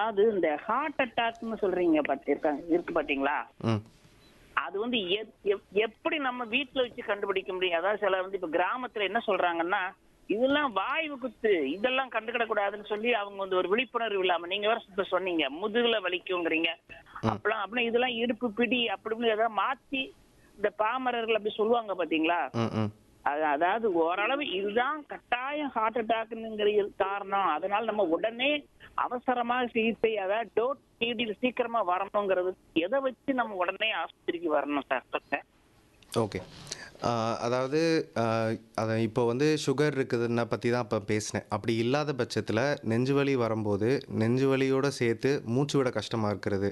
அதாவது இந்த ஹார்ட் அட்டாக்னு சொல்றீங்க பாத்து இருக்காங்க இருக்கு பாத்தீங்களா ம் அது வந்து எப்- எப்- எப்படி நம்ம வீட்ல வச்சு கண்டுபிடிக்க முடியும் அதாவது சில வந்து இப்ப கிராமத்துல என்ன சொல்றாங்கன்னா இதெல்லாம் வாய்வு குத்து இதெல்லாம் கண்டுக்கிட கூடாதுன்னு சொல்லி அவங்க வந்து ஒரு விழிப்புணர்வு இல்லாம நீங்க வேற இப்ப சொன்னீங்க முதுகுல வலிக்குங்கிறீங்க அப்பெல்லாம் அப்படி இதெல்லாம் இடுப்பு பிடி அப்படி இப்படி ஏதாவது மாத்தி இந்த பாமரர்கள் அப்படி சொல்லுவாங்க பாத்தீங்களா ம் ம் அது அதாவது ஓரளவு இதுதான் கட்டாயம் ஹார்ட் அட்டாக்ங்கிற காரணம் அதனால நம்ம உடனே அவசரமாக சிகிச்சை அதாவது டோட் நீடில் சீக்கிரமா வரணுங்கிறது எதை வச்சு நம்ம உடனே ஆஸ்பத்திரிக்கு வரணும் சார் சொல்லுங்க ஓகே ஆஹ் அதாவது ஆஹ் அதை இப்போ வந்து சுகர் இருக்குதுன்னா பற்றி தான் இப்போ பேசினேன் அப்படி இல்லாத பட்சத்தில் நெஞ்சு வலி வரும்போது நெஞ்சு வலியோடு சேர்த்து மூச்சு விட கஷ்டமாக இருக்கிறது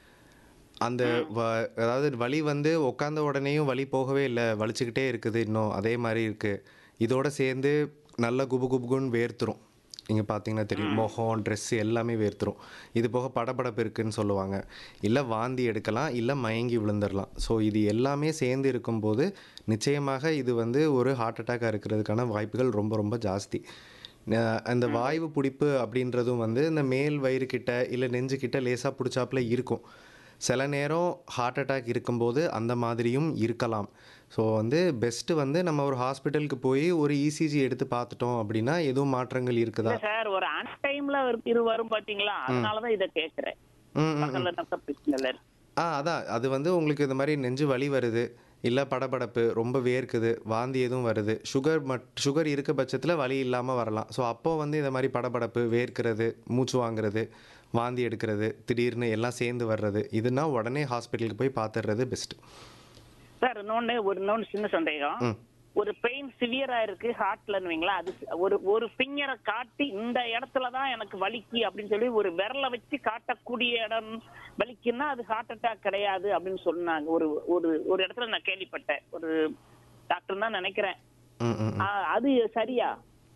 அந்த வ அதாவது வலி வந்து உட்காந்த உடனேயும் வலி போகவே இல்லை வலிச்சுக்கிட்டே இருக்குது இன்னும் அதே மாதிரி இருக்குது இதோட சேர்ந்து நல்ல குபு குபுகுன்னு வேர்த்துரும் நீங்கள் பார்த்தீங்கன்னா தெரியும் முகம் ட்ரெஸ் எல்லாமே வேர்த்துரும் இது போக படபடப்பு இருக்குன்னு சொல்லுவாங்க இல்லை வாந்தி எடுக்கலாம் இல்லை மயங்கி விழுந்துடலாம் ஸோ இது எல்லாமே சேர்ந்து இருக்கும்போது நிச்சயமாக இது வந்து ஒரு ஹார்ட் அட்டாக்காக இருக்கிறதுக்கான வாய்ப்புகள் ரொம்ப ரொம்ப ஜாஸ்தி ந- அந்த வாய்வு பிடிப்பு அப்படின்றதும் வந்து இந்த மேல் வயிறு கிட்ட இல்லை நெஞ்சு கிட்ட லேசாக பிடிச்சாப்புல இருக்கும் சில நேரம் ஹார்ட் அட்டாக் இருக்கும்போது அந்த மாதிரியும் இருக்கலாம் ஸோ வந்து பெஸ்ட்டு வந்து நம்ம ஒரு ஹாஸ்பிட்டலுக்கு போய் ஒரு இசிஜி எடுத்து பார்த்துட்டோம் அப்படின்னா எதுவும் மாற்றங்கள் இருக்குதா இல்ல சார் ஒரு அன் டைம்ல இது வரும் பாத்தீங்களா அதனாலதான் இதை கேக்குறேன் ம் ம் பக்கத்துல நம்ம பிரச்சனை ஆ அதான் அது வந்து உங்களுக்கு இந்த மாதிரி நெஞ்சு வலி வருது இல்லை படபடப்பு ரொம்ப வேர்க்குது வாந்தி எதுவும் வருது சுகர் மட் சுகர் இருக்க பட்சத்தில் வலி இல்லாமல் வரலாம் ஸோ அப்போ வந்து இந்த மாதிரி படபடப்பு வேர்க்கிறது மூச்சு வாங்குறது வாந்தி எடுக்கிறது திடீர்னு எல்லாம் சேர்ந்து வர்றது இதுனா உடனே ஹாஸ்பிட்டலுக்கு போய் பார்த்துடுறது பெஸ்ட்டு சார் இன்னொன்னு ஒரு இன்னொன்னு சின்ன சந்தேகம் ம் ஒரு பெயின் சிவியரா இருக்கு ஹார்ட்லன்னு வைங்களா அது ஒரு ஒரு ஃபிங்கரை காட்டி இந்த இடத்துல தான் எனக்கு வலிக்கு அப்படின்னு சொல்லி ஒரு விரலை வச்சு காட்டக்கூடிய இடம் வலிக்குன்னா அது ஹார்ட் அட்டாக் கிடையாது அப்படின்னு சொன்னாங்க ஒரு ஒரு ஒரு இடத்துல நான் கேள்விப்பட்டேன் ஒரு டாக்டர் தான் நினைக்கிறேன் ம் ம் ஆ, அது சரியா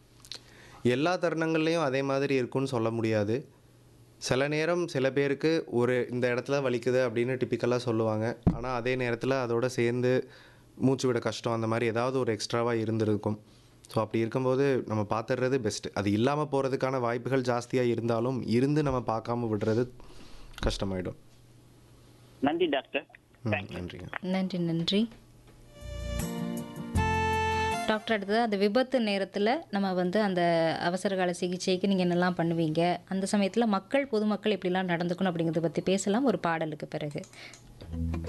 எல்லா தருணங்கள்லையும் அதே மாதிரி இருக்கும்னு சொல்ல முடியாது சில நேரம் சில பேருக்கு ஒரு இந்த இடத்துல வலிக்குது அப்படின்னு டிப்பிக்கலாக சொல்லுவாங்க ஆனால் அதே நேரத்தில் அதோட சேர்ந்து மூச்சு விட கஷ்டம் அந்த மாதிரி ஏதாவது ஒரு எக்ஸ்ட்ராவாக இருந்திருக்கும் ஸோ அப்படி இருக்கும்போது நம்ம பார்த்துடுறது பெஸ்ட்டு அது இல்லாமல் போகிறதுக்கான வாய்ப்புகள் ஜாஸ்தியாக இருந்தாலும் இருந்து நம்ம பார்க்காம விடுறது கஷ்டமாயிடும் நன்றி டாக்டர் ம், நன்றிங்க நன்றி நன்றி டாக்டர் அடுத்தது அந்த விபத்து நேரத்தில் நம்ம வந்து அந்த அவசரகால சிகிச்சைக்கு நீங்கள் என்னெல்லாம் பண்ணுவீங்க அந்த சமயத்தில் மக்கள் பொதுமக்கள் எப்படிலாம் நடந்துக்கணும் அப்படிங்கிறத பற்றி பேசலாம் ஒரு பாடலுக்கு பிறகு